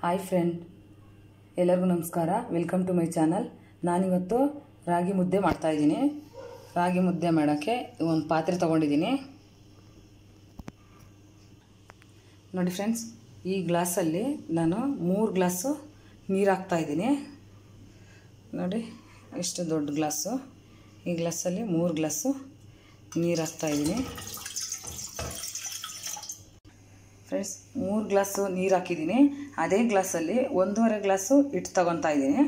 hi friend ಎಲ್ಲರಿಗೂ ನಮಸ್ಕಾರ welcome to my channel ನಾನಿವತ್ತು ರಾಗಿ ಮುದ್ದೆ ಮಾಡ್ತಾಯಿದ್ದೀನಿ ರಾಗಿ ಮುದ್ದೆ ಮಾಡೋಕ್ಕೆ ಒಂದು ಪಾತ್ರೆ ತೊಗೊಂಡಿದ್ದೀನಿ ನೋಡಿ ಫ್ರೆಂಡ್ಸ್ ಈ ಗ್ಲಾಸಲ್ಲಿ ನಾನು ಮೂರು ಗ್ಲಾಸು ನೀರು ಹಾಕ್ತಾಯಿದ್ದೀನಿ ನೋಡಿ ಇಷ್ಟು ದೊಡ್ಡ ಗ್ಲಾಸು ಈ ಗ್ಲಾಸಲ್ಲಿ ಮೂರು ಗ್ಲಾಸು ನೀರು ಹಾಕ್ತಾಯಿದ್ದೀನಿ ಫ್ರೆಂಡ್ಸ್ ಮೂರು ಗ್ಲಾಸು ನೀರು ಹಾಕಿದ್ದೀನಿ ಅದೇ ಗ್ಲಾಸಲ್ಲಿ ಒಂದೂವರೆ ಗ್ಲಾಸು ಹಿಟ್ಟು ತಗೊತಾ ಇದ್ದೀನಿ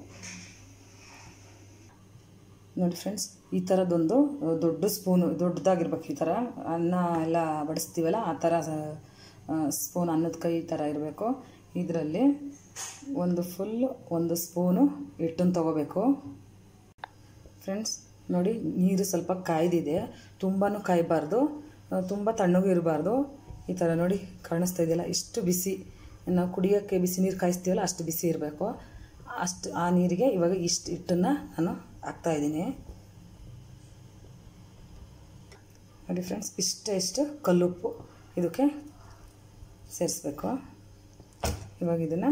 ನೋಡಿ ಫ್ರೆಂಡ್ಸ್ ಈ ಥರದೊಂದು ದೊಡ್ಡ ಸ್ಪೂನು ದೊಡ್ಡದಾಗಿರ್ಬೇಕು ಈ ಥರ ಅನ್ನ ಎಲ್ಲ ಬಡಿಸ್ತೀವಲ್ಲ ಆ ಥರ ಸ್ಪೂನ್ ಅನ್ನದ ಕೈ ಥರ ಇರಬೇಕು ಇದರಲ್ಲಿ ಒಂದು ಫುಲ್ ಒಂದು ಸ್ಪೂನು ಹಿಟ್ಟನ್ನು ತೊಗೋಬೇಕು ಫ್ರೆಂಡ್ಸ್ ನೋಡಿ ನೀರು ಸ್ವಲ್ಪ ಕಾಯ್ದಿದೆ ತುಂಬಾ ಕಾಯಬಾರ್ದು ತುಂಬ ತಣ್ಣಗೂ ಇರಬಾರ್ದು ಈ ಥರ ನೋಡಿ ಕಾಣಿಸ್ತಾ ಇದೆಯಲ್ಲ ಇಷ್ಟು ಬಿಸಿ ನಾವು ಕುಡಿಯೋಕ್ಕೆ ಬಿಸಿ ನೀರು ಕಾಯಿಸ್ತೀವಲ್ಲ ಅಷ್ಟು ಬಿಸಿ ಇರಬೇಕು ಅಷ್ಟು ಆ ನೀರಿಗೆ ಇವಾಗ ಇಷ್ಟು ಹಿಟ್ಟನ್ನು ನಾನು ಹಾಕ್ತಾಯಿದ್ದೀನಿ ನೋಡಿ ಫ್ರೆಂಡ್ಸ್ ಇಷ್ಟೇ ಇಷ್ಟು ಕಲ್ಲುಪ್ಪು ಇದಕ್ಕೆ ಸೇರಿಸ್ಬೇಕು ಇವಾಗ ಇದನ್ನು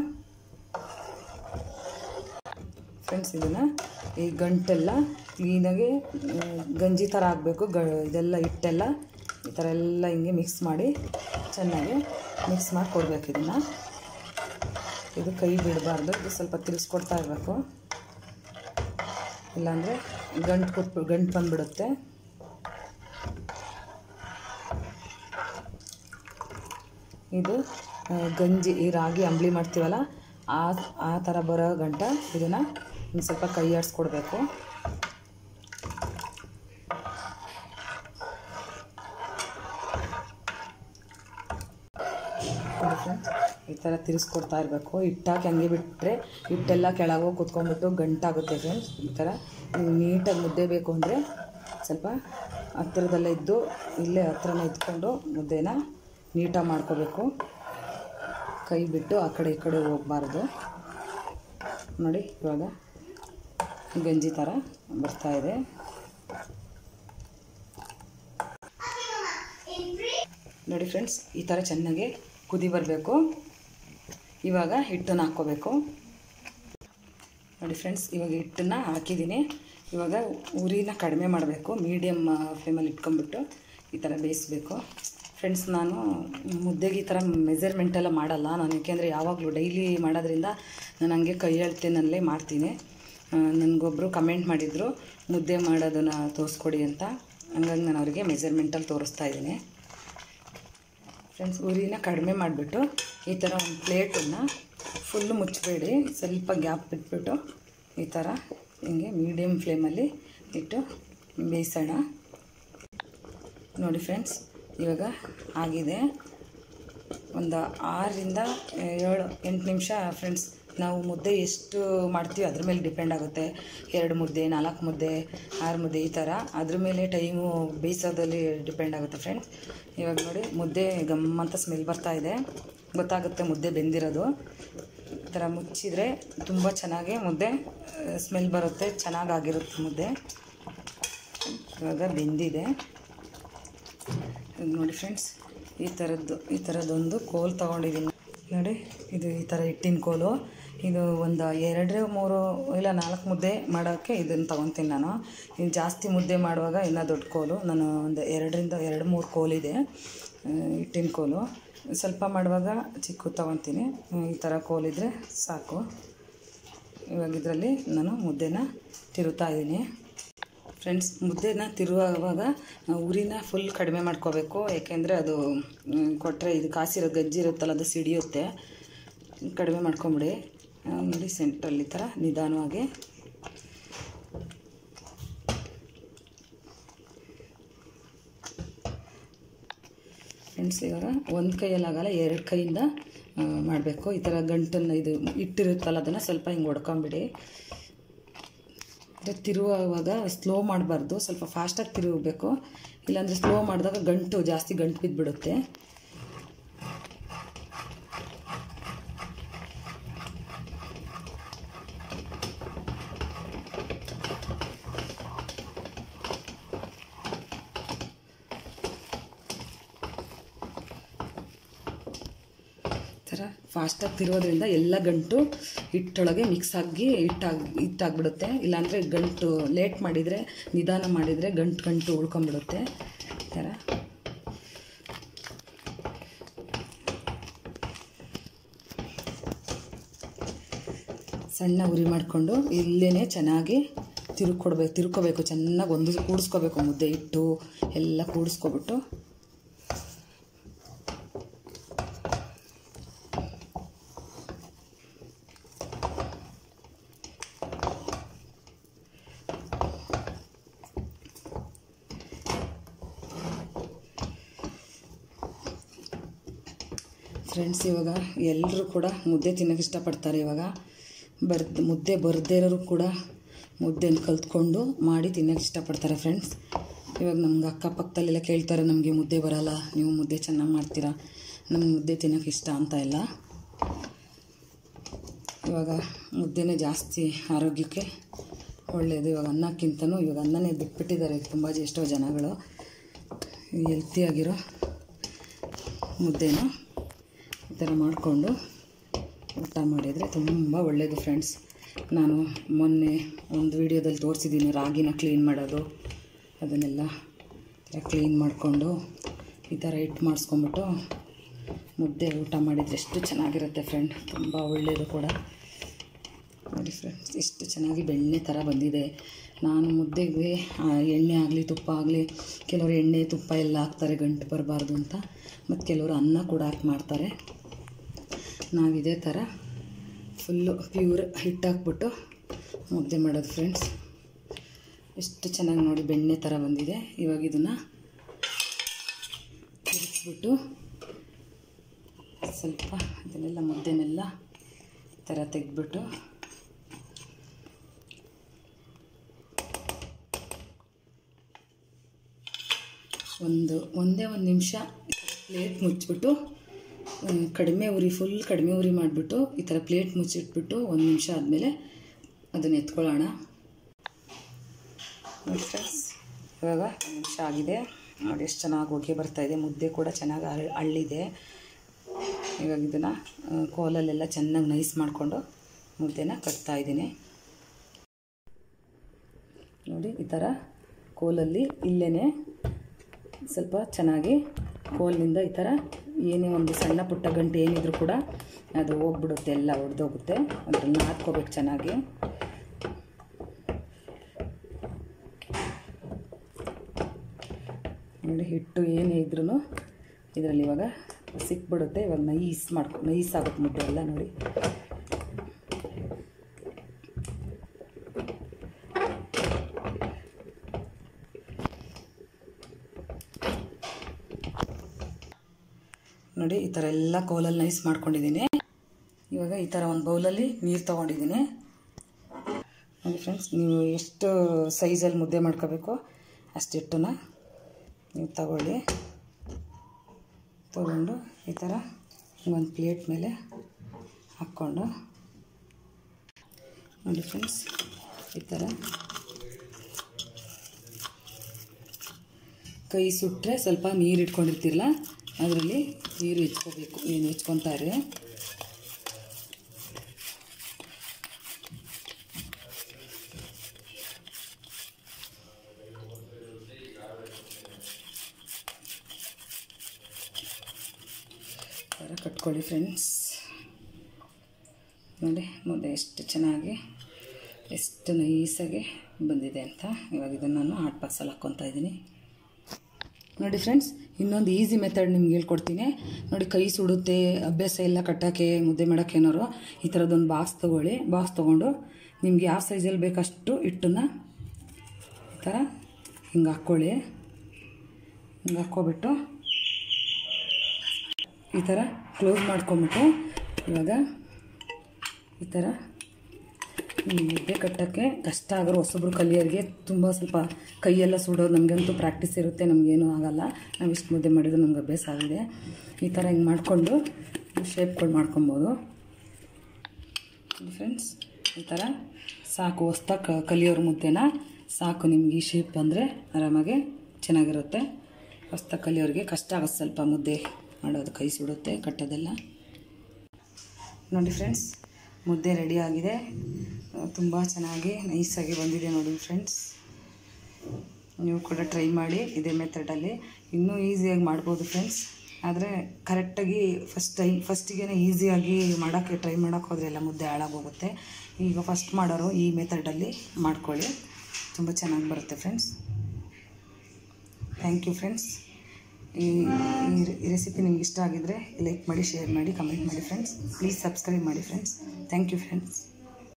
ಫ್ರೆಂಡ್ಸ್ ಇದನ್ನು ಈ ಗಂಟೆಲ್ಲ ಕ್ಲೀನಾಗಿ ಗಂಜಿ ಥರ ಆಗಬೇಕು ಗ ಇದೆಲ್ಲ ಹಿಟ್ಟೆಲ್ಲ ಈ ಥರ ಎಲ್ಲ ಹಿಂಗೆ ಮಿಕ್ಸ್ ಮಾಡಿ ಚೆನ್ನಾಗಿ ಮಿಕ್ಸ್ ಮಾಡಿ ಕೊಡಬೇಕು ಇದನ್ನು ಇದು ಕೈ ಬಿಡಬಾರ್ದು ಇದು ಸ್ವಲ್ಪ ತಿರ್ಸ್ಕೊಡ್ತಾ ಇರಬೇಕು ಇಲ್ಲಾಂದರೆ ಗಂಟು ಕೊಟ್ಟು ಗಂಟು ಬಂದುಬಿಡುತ್ತೆ ಇದು ಗಂಜಿ ಈ ರಾಗಿ ಅಂಬಲಿ ಮಾಡ್ತೀವಲ್ಲ ಆ ಆ ಥರ ಬರೋ ಗಂಟ ಇದನ್ನು ಒಂದು ಸ್ವಲ್ಪ ಕೈ ಆಡಿಸ್ಕೊಡ್ಬೇಕು ಈ ಥರ ತಿರ್ಸ್ಕೊಡ್ತಾ ಇರಬೇಕು ಹಿಟ್ಟಾಕಿ ಹಂಗೆ ಬಿಟ್ಟರೆ ಹಿಟ್ಟೆಲ್ಲ ಕೆಳಗೋಗಿ ಕುತ್ಕೊಂಡ್ಬಿಟ್ಟು ಗಂಟಾಗುತ್ತೆ ಫ್ರೆಂಡ್ಸ್ ಈ ಥರ ನೀಟಾಗಿ ಮುದ್ದೆ ಬೇಕು ಅಂದರೆ ಸ್ವಲ್ಪ ಹತ್ತಿರದಲ್ಲೇ ಇದ್ದು ಇಲ್ಲೇ ಹತ್ರನೇ ಇದ್ಕೊಂಡು ಮುದ್ದೆನ ನೀಟಾಗಿ ಮಾಡ್ಕೋಬೇಕು ಕೈ ಬಿಟ್ಟು ಆ ಕಡೆ ಈ ಕಡೆ ಹೋಗಬಾರ್ದು ನೋಡಿ ಇವಾಗ ಗಂಜಿ ಥರ ಬರ್ತಾಯಿದೆ ನೋಡಿ ಫ್ರೆಂಡ್ಸ್ ಈ ಥರ ಚೆನ್ನಾಗಿ ಕುದಿ ಬರಬೇಕು ಇವಾಗ ಹಿಟ್ಟನ್ನು ಹಾಕ್ಕೋಬೇಕು ನೋಡಿ ಫ್ರೆಂಡ್ಸ್ ಇವಾಗ ಹಿಟ್ಟನ್ನು ಹಾಕಿದ್ದೀನಿ ಇವಾಗ ಉರಿನ ಕಡಿಮೆ ಮಾಡಬೇಕು ಮೀಡಿಯಮ್ ಫ್ಲೇಮಲ್ಲಿ ಇಟ್ಕೊಂಡ್ಬಿಟ್ಟು ಈ ಥರ ಬೇಯಿಸ್ಬೇಕು ಫ್ರೆಂಡ್ಸ್ ನಾನು ಮುದ್ದೆಗೆ ಈ ಥರ ಮೆಜರ್ಮೆಂಟೆಲ್ಲ ಮಾಡಲ್ಲ ನಾನು ಏಕೆಂದರೆ ಯಾವಾಗಲೂ ಡೈಲಿ ಮಾಡೋದ್ರಿಂದ ನಾನು ಹಂಗೆ ಕೈ ಅಳ್ತೇನಲ್ಲೇ ಮಾಡ್ತೀನಿ ನನಗೊಬ್ಬರು ಕಮೆಂಟ್ ಮಾಡಿದರು ಮುದ್ದೆ ಮಾಡೋದನ್ನು ತೋರಿಸ್ಕೊಡಿ ಅಂತ ಹಂಗಾಗಿ ನಾನು ಅವರಿಗೆ ಮೆಜರ್ಮೆಂಟಲ್ಲಿ ತೋರಿಸ್ತಾ ಇದ್ದೀನಿ ಫ್ರೆಂಡ್ಸ್ ಉರಿನ ಕಡಿಮೆ ಮಾಡಿಬಿಟ್ಟು ಈ ಥರ ಒಂದು ಪ್ಲೇಟನ್ನು ಫುಲ್ಲು ಮುಚ್ಚಬೇಡಿ ಸ್ವಲ್ಪ ಗ್ಯಾಪ್ ಬಿಟ್ಬಿಟ್ಟು ಈ ಥರ ಹಿಂಗೆ ಮೀಡಿಯಮ್ ಫ್ಲೇಮಲ್ಲಿ ಇಟ್ಟು ಬೇಯಿಸೋಣ ನೋಡಿ ಫ್ರೆಂಡ್ಸ್ ಇವಾಗ ಆಗಿದೆ ಒಂದು ಆರರಿಂದ ಏಳು ಎಂಟು ನಿಮಿಷ ಫ್ರೆಂಡ್ಸ್ ನಾವು ಮುದ್ದೆ ಎಷ್ಟು ಮಾಡ್ತೀವಿ ಅದ್ರ ಮೇಲೆ ಡಿಪೆಂಡ್ ಆಗುತ್ತೆ ಎರಡು ಮುದ್ದೆ ನಾಲ್ಕು ಮುದ್ದೆ ಆರು ಮುದ್ದೆ ಈ ಥರ ಅದ್ರ ಮೇಲೆ ಟೈಮು ಬೇಯಿಸೋದಲ್ಲಿ ಡಿಪೆಂಡ್ ಆಗುತ್ತೆ ಫ್ರೆಂಡ್ಸ್ ಇವಾಗ ನೋಡಿ ಮುದ್ದೆ ಗಮ್ಮಂತ ಸ್ಮೆಲ್ ಬರ್ತಾ ಇದೆ ಗೊತ್ತಾಗುತ್ತೆ ಮುದ್ದೆ ಬೆಂದಿರೋದು ಈ ಥರ ಮುಚ್ಚಿದರೆ ತುಂಬ ಚೆನ್ನಾಗಿ ಮುದ್ದೆ ಸ್ಮೆಲ್ ಬರುತ್ತೆ ಚೆನ್ನಾಗಾಗಿರುತ್ತೆ ಮುದ್ದೆ ಇವಾಗ ಬೆಂದಿದೆ ನೋಡಿ ಫ್ರೆಂಡ್ಸ್ ಈ ಥರದ್ದು ಈ ಥರದ್ದೊಂದು ಕೋಲ್ ತೊಗೊಂಡಿದ್ದೀನಿ ನೋಡಿ ಇದು ಈ ಥರ ಹಿಟ್ಟಿನ ಕೋಲು ಇದು ಒಂದು ಎರಡು ಮೂರು ಇಲ್ಲ ನಾಲ್ಕು ಮುದ್ದೆ ಮಾಡೋಕ್ಕೆ ಇದನ್ನು ತೊಗೊತೀನಿ ನಾನು ಇನ್ನು ಜಾಸ್ತಿ ಮುದ್ದೆ ಮಾಡುವಾಗ ಇನ್ನೂ ದೊಡ್ಡ ಕೋಲು ನಾನು ಒಂದು ಎರಡರಿಂದ ಎರಡು ಮೂರು ಕೋಲಿದೆ ಹಿಟ್ಟಿನ ಕೋಲು ಸ್ವಲ್ಪ ಮಾಡುವಾಗ ಚಿಕ್ಕ ತೊಗೊತೀನಿ ಈ ಥರ ಕೋಲಿದ್ರೆ ಸಾಕು ಇವಾಗ ಇದರಲ್ಲಿ ನಾನು ಮುದ್ದೆನ ತಿರುತ್ತಾ ಇದ್ದೀನಿ ಫ್ರೆಂಡ್ಸ್ ಮುದ್ದೆನ ತಿರುವಾಗ ಉರಿನ ಫುಲ್ ಕಡಿಮೆ ಮಾಡ್ಕೋಬೇಕು ಏಕೆಂದರೆ ಅದು ಕೊಟ್ಟರೆ ಇದು ಕಾಸಿರೋ ಗಜ್ಜಿ ಇರುತ್ತಲ್ಲ ಅದು ಸಿಡಿಯುತ್ತೆ ಕಡಿಮೆ ಮಾಡ್ಕೊಂಬಿಡಿ ನೋಡಿ ಸೆಂಟ್ರಲ್ಲಿ ಈ ಥರ ನಿಧಾನವಾಗಿ ಫ್ರೆಂಡ್ಸ್ ಇವಾಗ ಒಂದು ಕೈಯಲ್ಲಿ ಆಗಲ್ಲ ಎರಡು ಕೈಯಿಂದ ಮಾಡಬೇಕು ಈ ಥರ ಗಂಟನ್ನು ಇದು ಇಟ್ಟಿರುತ್ತಲ್ಲ ಅದನ್ನು ಸ್ವಲ್ಪ ಹಿಂಗೆ ಹೊಡ್ಕೊಂಬಿಡಿ ತಿರುವಾಗ ಸ್ಲೋ ಮಾಡಬಾರ್ದು ಸ್ವಲ್ಪ ಫಾಸ್ಟಾಗಿ ತಿರುಗಬೇಕು ಇಲ್ಲಾಂದರೆ ಸ್ಲೋ ಮಾಡಿದಾಗ ಗಂಟು ಜಾಸ್ತಿ ಗಂಟು ಬಿದ್ದುಬಿಡುತ್ತೆ ಈ ಥರ ಫಾಸ್ಟಾಗಿ ತಿರುಗೋದ್ರಿಂದ ಎಲ್ಲ ಗಂಟು ಹಿಟ್ಟೊಳಗೆ ಮಿಕ್ಸ್ ಆಗಿ ಹಿಟ್ಟಾಗಿ ಹಿಟ್ಟಾಗ್ಬಿಡುತ್ತೆ ಇಲ್ಲಾಂದರೆ ಗಂಟು ಲೇಟ್ ಮಾಡಿದರೆ ನಿಧಾನ ಮಾಡಿದರೆ ಗಂಟು ಗಂಟು ಉಳ್ಕೊಂಬಿಡುತ್ತೆ ಈ ಥರ ಸಣ್ಣ ಉರಿ ಮಾಡಿಕೊಂಡು ಇಲ್ಲೇ ಚೆನ್ನಾಗಿ ತಿರುಗ್ಕೊಡ್ಬೇಕು ತಿರ್ಕೋಬೇಕು ಚೆನ್ನಾಗಿ ಒಂದು ಕೂಡಿಸ್ಕೋಬೇಕು ಮುದ್ದೆ ಇಟ್ಟು ಎಲ್ಲ ಕೂಡಿಸ್ಕೊಬಿಟ್ಟು ಫ್ರೆಂಡ್ಸ್ ಇವಾಗ ಎಲ್ಲರೂ ಕೂಡ ಮುದ್ದೆ ತಿನ್ನೋಕೆ ಇಷ್ಟಪಡ್ತಾರೆ ಇವಾಗ ಬರ್ದು ಮುದ್ದೆ ಬರದೇ ಇರೋರು ಕೂಡ ಮುದ್ದೆನ ಕಲ್ತ್ಕೊಂಡು ಮಾಡಿ ತಿನ್ನೋಕೆ ಇಷ್ಟಪಡ್ತಾರೆ ಫ್ರೆಂಡ್ಸ್ ಇವಾಗ ನಮ್ಗೆ ಅಕ್ಕಪಕ್ಕದಲ್ಲೆಲ್ಲ ಕೇಳ್ತಾರೆ ನಮಗೆ ಮುದ್ದೆ ಬರಲ್ಲ ನೀವು ಮುದ್ದೆ ಚೆನ್ನಾಗಿ ಮಾಡ್ತೀರಾ ನಮ್ಗೆ ಮುದ್ದೆ ತಿನ್ನೋಕೆ ಇಷ್ಟ ಅಂತ ಇಲ್ಲ ಇವಾಗ ಮುದ್ದೆನೇ ಜಾಸ್ತಿ ಆರೋಗ್ಯಕ್ಕೆ ಒಳ್ಳೆಯದು ಇವಾಗ ಅನ್ನಕ್ಕಿಂತನೂ ಇವಾಗ ಅನ್ನನೇ ಬಿಟ್ಬಿಟ್ಟಿದ್ದಾರೆ ತುಂಬ ಎಷ್ಟೋ ಜನಗಳು ಹೆಲ್ತಿಯಾಗಿರೋ ಮುದ್ದೆನ ಈ ಥರ ಮಾಡಿಕೊಂಡು ಊಟ ಮಾಡಿದರೆ ತುಂಬ ಒಳ್ಳೆಯದು ಫ್ರೆಂಡ್ಸ್ ನಾನು ಮೊನ್ನೆ ಒಂದು ವಿಡಿಯೋದಲ್ಲಿ ತೋರಿಸಿದ್ದೀನಿ ರಾಗಿನ ಕ್ಲೀನ್ ಮಾಡೋದು ಅದನ್ನೆಲ್ಲ ಕ್ಲೀನ್ ಮಾಡಿಕೊಂಡು ಈ ಥರ ಹಿಟ್ಟು ಮಾಡಿಸ್ಕೊಂಬಿಟ್ಟು ಮುದ್ದೆ ಊಟ ಮಾಡಿದರೆ ಎಷ್ಟು ಚೆನ್ನಾಗಿರುತ್ತೆ ಫ್ರೆಂಡ್ ತುಂಬ ಒಳ್ಳೆಯದು ಕೂಡ ನೋಡಿ ಫ್ರೆಂಡ್ಸ್ ಎಷ್ಟು ಚೆನ್ನಾಗಿ ಬೆಣ್ಣೆ ಥರ ಬಂದಿದೆ ನಾನು ಮುದ್ದೆಗೆ ಆ, ಎಣ್ಣೆ ಆಗಲಿ ತುಪ್ಪ ಆಗಲಿ ಕೆಲವರು ಎಣ್ಣೆ ತುಪ್ಪ ಎಲ್ಲ ಹಾಕ್ತಾರೆ ಗಂಟು ಬರಬಾರ್ದು ಅಂತ ಮತ್ತು ಕೆಲವರು ಅನ್ನ ಕೂಡ ಹಾಕಿ ಮಾಡ್ತಾರೆ ನಾವು ಇದೇ ಥರ ಫುಲ್ಲು ಪ್ಯೂರ್ ಹಿಟ್ಟು ಹಾಕ್ಬಿಟ್ಟು ಮುದ್ದೆ ಮಾಡೋದು ಫ್ರೆಂಡ್ಸ್ ಎಷ್ಟು ಚೆನ್ನಾಗಿ ನೋಡಿ ಬೆಣ್ಣೆ ಥರ ಬಂದಿದೆ ಇವಾಗ ಇದನ್ನು ತಿರುಗಿಸ್ಬಿಟ್ಟು ಸ್ವಲ್ಪ ಇದನ್ನೆಲ್ಲ ಮುದ್ದೆನೆಲ್ಲ ಈ ಥರ ತೆಗೆದ್ಬಿಟ್ಟು ಒಂದು ಒಂದೇ ಒಂದು ನಿಮಿಷ ಪ್ಲೇಟ್ ಮುಚ್ಚಿಬಿಟ್ಟು ಹ್ಮ್, ಕಡಿಮೆ ಉರಿ ಫುಲ್ ಕಡಿಮೆ ಉರಿ ಮಾಡಿಬಿಟ್ಟು ಈ ಥರ ಪ್ಲೇಟ್ ಮುಚ್ಚಿಟ್ಬಿಟ್ಟು ಒಂದು ನಿಮಿಷ ಆದಮೇಲೆ ಅದನ್ನು ಎತ್ಕೊಳ್ಳೋಣ ನೋಡಿ ಫ್ರೆಂಡ್ಸ್ ಇವಾಗ ಒಂದು ನಿಮಿಷ ಆಗಿದೆ ನೋಡಿ ಎಷ್ಟು ಚೆನ್ನಾಗಿ ಹೊಗೆ ಬರ್ತಾಯಿದೆ ಮುದ್ದೆ ಕೂಡ ಚೆನ್ನಾಗಿ ಅಳ್ ಅಳ್ಳಿದೆ ಇವಾಗ ಇದನ್ನು ಕೋಲಲ್ಲೆಲ್ಲ ಚೆನ್ನಾಗಿ ನೈಸ್ ಮಾಡಿಕೊಂಡು ಮುದ್ದೆನ ಕಟ್ತಾ ಇದ್ದೀನಿ ನೋಡಿ ಈ ಥರ ಕೋಲಲ್ಲಿ ಇಲ್ಲೇ ಸ್ವಲ್ಪ ಚೆನ್ನಾಗಿ ಕೋಲಿನಿಂದ ಈ ಥರ ಏನೇ ಒಂದು ಸಣ್ಣ ಪುಟ್ಟ ಗಂಟೆ ಏನಿದ್ರು ಕೂಡ ಅದು ಹೋಗ್ಬಿಡುತ್ತೆ ಎಲ್ಲ ಒಡೆದೋಗುತ್ತೆ ಅದನ್ನು ಹಾಕ್ಕೋಬೇಕು ಚೆನ್ನಾಗಿ ನೋಡಿ ಹಿಟ್ಟು ಏನೇ ಇದ್ರೂ ಇದರಲ್ಲಿ ಇವಾಗ ಸಿಕ್ಬಿಡುತ್ತೆ ಇವಾಗ ನೈಸ್ ಮಾಡ್ಕೊ ನೈಸ್ ಆಗುತ್ತೆ ಮುದ್ದೆ ಎಲ್ಲ ನೋಡಿ ನೋಡಿ ಈ ಥರ ಎಲ್ಲ ಕೋಲಲ್ಲಿ ನೈಸ್ ಮಾಡ್ಕೊಂಡಿದ್ದೀನಿ ಇವಾಗ ಈ ಥರ ಒಂದು ಬೌಲಲ್ಲಿ ನೀರು ತೊಗೊಂಡಿದ್ದೀನಿ ನೋಡಿ ಫ್ರೆಂಡ್ಸ್ ನೀವು ಎಷ್ಟು ಸೈಜಲ್ಲಿ ಮುದ್ದೆ ಮಾಡ್ಕೋಬೇಕು ಅಷ್ಟು ಹಿಟ್ಟನ್ನ ನೀವು ತಗೊಳ್ಳಿ ತಗೊಂಡು ಈ ಥರ ಒಂದು ಪ್ಲೇಟ್ ಮೇಲೆ ಹಾಕ್ಕೊಂಡು ನೋಡಿ ಫ್ರೆಂಡ್ಸ್ ಈ ಥರ ಕೈ ಸುಟ್ಟರೆ ಸ್ವಲ್ಪ ನೀರು ಇಟ್ಕೊಂಡಿರ್ತಿರಲ್ಲ ಅದರಲ್ಲಿ ನೀರು ಹೆಚ್ಕೋಬೇಕು ನೀರು ಹೆಚ್ಕೊತಾ ಇರಿ ಥರ ಕಟ್ಕೊಳ್ಳಿ ಫ್ರೆಂಡ್ಸ್ ನೋಡಿ ಮುದ್ದೆ ಎಷ್ಟು ಚೆನ್ನಾಗಿ ಎಷ್ಟು ನೈಸಾಗಿ ಬಂದಿದೆ ಅಂತ ಇವಾಗ ಇದನ್ನು ನಾನು ಹಾಟ್ ಬಾಕ್ಸಲ್ಲಿ ಹಾಕ್ಕೊತಾ ಇದ್ದೀನಿ ನೋಡಿ ಫ್ರೆಂಡ್ಸ್ ಇನ್ನೊಂದು ಈಸಿ ಮೆಥಡ್ ನಿಮ್ಗೆ ಹೇಳ್ಕೊಡ್ತೀನಿ ನೋಡಿ ಕೈ ಸುಡುತ್ತೆ ಅಭ್ಯಾಸ ಇಲ್ಲ ಕಟ್ಟೋಕ್ಕೆ ಮುದ್ದೆ ಮಾಡೋಕ್ಕೆ ಏನಾರು ಈ ಥರದ್ದೊಂದು ಬಾಕ್ಸ್ ತೊಗೊಳ್ಳಿ ಬಾಕ್ಸ್ ತೊಗೊಂಡು ನಿಮ್ಗೆ ಯಾವ ಸೈಜಲ್ಲಿ ಬೇಕಷ್ಟು ಹಿಟ್ಟನ್ನು ಈ ಥರ ಹಿಂಗೆ ಹಾಕ್ಕೊಳ್ಳಿ ಹಿಂಗೆ ಹಾಕ್ಕೊಬಿಟ್ಟು ಈ ಥರ ಕ್ಲೋಸ್ ಮಾಡ್ಕೊಂಬಿಟ್ಟು ಇವಾಗ ಈ ಥರ ಈ ಮುದ್ದೆ ಕಟ್ಟೋಕ್ಕೆ ಕಷ್ಟ ಆಗೋರು ಹೊಸಬ್ರು ಕಲಿಯೋರಿಗೆ ತುಂಬ ಸ್ವಲ್ಪ ಕೈಯೆಲ್ಲ ಸುಡೋದು ನಮಗಂತೂ ಪ್ರಾಕ್ಟೀಸ್ ಇರುತ್ತೆ ನಮಗೇನೂ ಆಗಲ್ಲ ನಾವು ಇಷ್ಟು ಮುದ್ದೆ ಮಾಡಿದ್ರು ನಮ್ಗೆ ಅಭ್ಯಾಸ ಆಗಿದೆ ಈ ಥರ ಹಿಂಗೆ ಮಾಡಿಕೊಂಡು ಶೇಪ್ಗಳು ಮಾಡ್ಕೊಬೋದು ಫ್ರೆಂಡ್ಸ್ ಈ ಥರ ಸಾಕು ಹೊಸ್ದಾಗಿ ಕಲಿಯೋರು ಮುದ್ದೆನ ಸಾಕು ನಿಮ್ಗೆ ಈ ಶೇಪ್ ಬಂದರೆ ಆರಾಮಾಗಿ ಚೆನ್ನಾಗಿರುತ್ತೆ ಹೊಸ್ದಾಗಿ ಕಲಿಯೋರಿಗೆ ಕಷ್ಟ ಆಗುತ್ತೆ ಸ್ವಲ್ಪ ಮುದ್ದೆ ಮಾಡೋದು ಕೈ ಸುಡುತ್ತೆ ಕಟ್ಟೋದೆಲ್ಲ ನೋಡಿ ಫ್ರೆಂಡ್ಸ್ ಮುದ್ದೆ ರೆಡಿ ಆಗಿದೆ ತುಂಬ ಚೆನ್ನಾಗಿ ನೈಸಾಗಿ ಬಂದಿದೆ ನೋಡಿ ಫ್ರೆಂಡ್ಸ್ ನೀವು ಕೂಡ ಟ್ರೈ ಮಾಡಿ ಇದೇ ಮೆಥಡಲ್ಲಿ ಇನ್ನೂ ಈಸಿಯಾಗಿ ಮಾಡ್ಬೋದು ಫ್ರೆಂಡ್ಸ್ ಆದರೆ ಕರೆಕ್ಟಾಗಿ ಫಸ್ಟ್ ಟೈಮ್ ಫಸ್ಟಿಗೆ ಈಸಿಯಾಗಿ ಮಾಡೋಕ್ಕೆ ಟ್ರೈ ಮಾಡೋಕ್ಕೆ ಹೋದರೆ ಎಲ್ಲ ಮುದ್ದೆ ಹಾಳಾಗೋಗುತ್ತೆ ಈಗ ಫಸ್ಟ್ ಮಾಡೋರು ಈ ಮೆಥಡಲ್ಲಿ ಮಾಡ್ಕೊಳ್ಳಿ ತುಂಬ ಚೆನ್ನಾಗಿ ಬರುತ್ತೆ ಫ್ರೆಂಡ್ಸ್ ಥ್ಯಾಂಕ್ ಯು ಫ್ರೆಂಡ್ಸ್ ಈ ಈ ರೆಸಿಪಿ ನಿಮ್ಗೆ ಇಷ್ಟ ಆಗಿದ್ದರೆ ಲೈಕ್ ಮಾಡಿ ಶೇರ್ ಮಾಡಿ ಕಮೆಂಟ್ ಮಾಡಿ ಫ್ರೆಂಡ್ಸ್ ಪ್ಲೀಸ್ ಸಬ್ಸ್ಕ್ರೈಬ್ ಮಾಡಿ ಫ್ರೆಂಡ್ಸ್ ಥ್ಯಾಂಕ್ ಯು ಫ್ರೆಂಡ್ಸ್